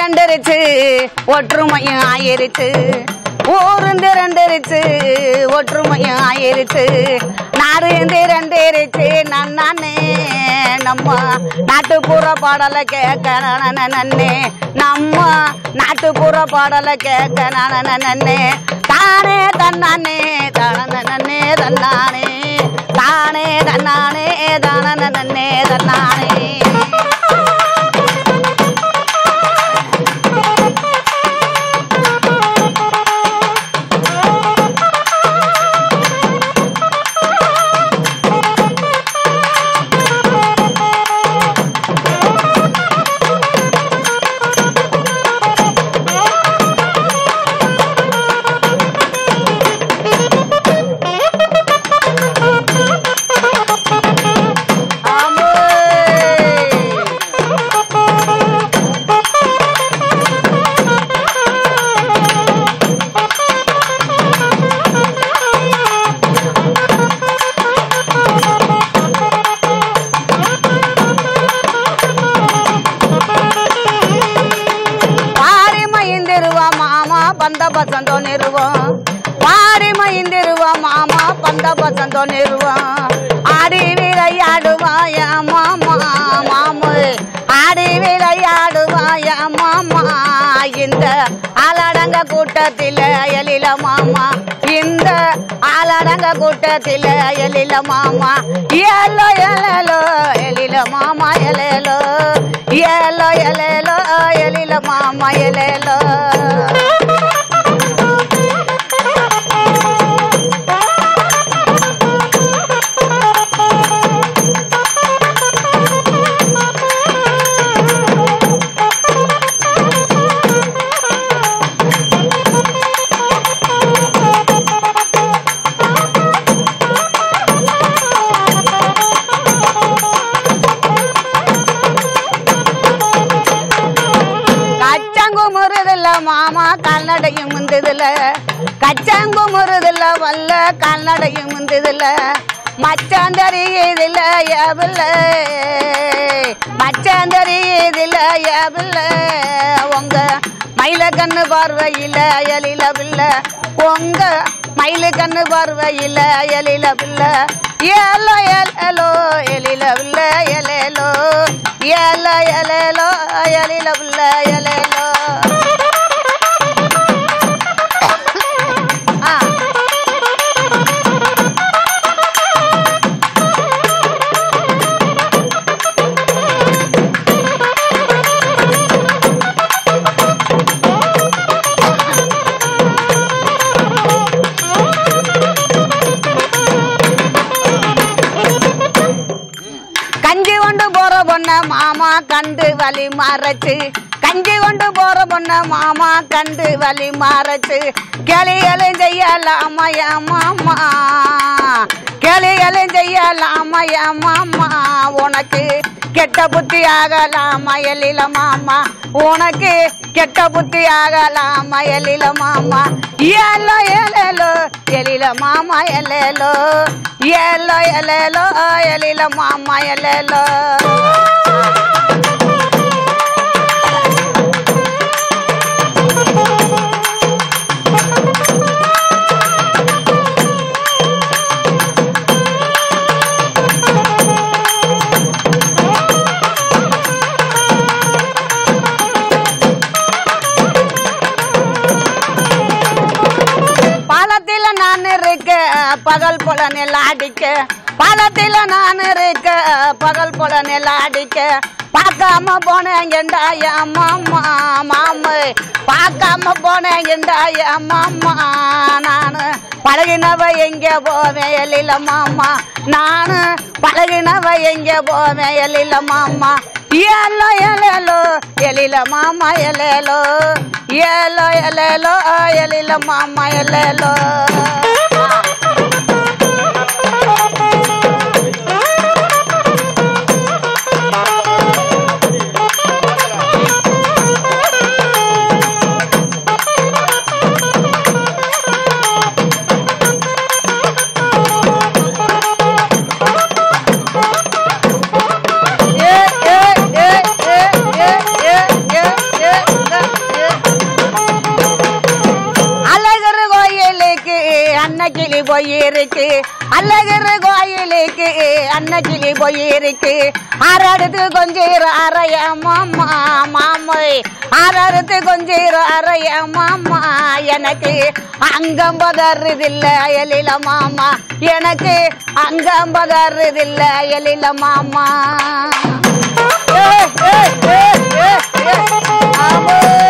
திரண்டுருச்சு ஒற்றுமையும் ஆயிருச்சு ஊரும் திரண்டுருச்சு ஒற்றுமையும் ஆயிருச்சு நாடு திரண்டிருச்சு நன்னானே நம்ம நாட்டுப்புற பாடலை கேட்க நன்னே நம்ம நாட்டுப்புற பாடலை கேட்க நன்னே தானே தன்னானே தானே தன்னானே தானே தன்னானே தானே தன்னானே பாரி மைந்திருவா மாமா பந்த பசந்தோ நிறுவம் பாரி மைந்திருவா மாமா பந்த பசந்தோ நிறுவம் ஆடி விளையாடுவாய மாமா மாமு ஆடி விளையாடுவாய மாமா இந்த ஆலடங்க கூட்டத்தில எழில மாமா இந்த ஆலடங்க கூட்டத்தில எழில மாமா ஏலோ எலலோ எழில மாமா எலேலோ ஏலோ எலேலோ எழில மாமா எலேலோ கச்சங்கு முறுதில்ல மாமா கால்நடையும் முந்ததில்ல கச்சங்கு முறுதில்ல வல்ல கால்நடையும் முந்ததில்ல மச்சாந்தரி இதில் எபில்ல மச்சாந்தரி இதில் எபில்ல உங்க மயில கண்ணு பார்வையில் எழில பிள்ளை உங்க மயில கண்ணு பார்வையில் எழில பிள்ளை ஏலோ எலோ எழில பிள்ளை எலேலோ ஏலோ எலேலோ எழில பிள்ளை எலேலோ ஆ கஞ்சி கொண்டு போற பொண்ண மாமா கண்டு வலி மறைச்சு கஞ்சி கொண்டு போற பொண்ண மாமா கண்டு வலி மறைச்சு கிளிகளும் செய்யலாமா என் மாமா கிளிகளும் செய்யலாமா என் மாமா உனக்கு கெட்ட புத்தி ஆகலாமா எழில மாமா உனக்கு கெட்ட புத்தி ஆகலாமா எழில மாமா ஏலோ எலேலோ எழில மாமா எலேலோ ஏலோ எலேலோ எழில மாமா எலேலோ பாலத்தில நான் இருக்க பகல் போல நெல் அடிக்க பாலத்தில நான் இருக்க பகல் போல நெல் அடிக்க பார்க்காம போனேங்கண்டா என் மாமா மாமு பார்க்காம போனேங்கண்டா என் மாமா நானு பழகினவ எங்க போவேன் எழில மாமா நானு பழகினவ எங்க போவேன் எழில மாமா ஏலோ எலேலோ எழில மாமா எலேலோ ஏலோ எலேலோ எழில மாமா எலேலோ ஏ ஏ ஏ ஏ ஏ ஏ ஏ ஏ அன்னக்கிளி போயிருக்கு அல்லகிரு கோயிலுக்கு அன்னக்கிளி போயிருக்கு ஆறடுத்து கொஞ்சம் அறைய மாமா மாமை ஆறடுத்து கொஞ்சம் அறைய மாமா எனக்கு அங்கம் பதறதில்ல எழில மாமா எனக்கு அங்கம் பதறதில்ல எழில மாமா ஏ, ஏ, ஏ, ஏ, ஏ. ஆமா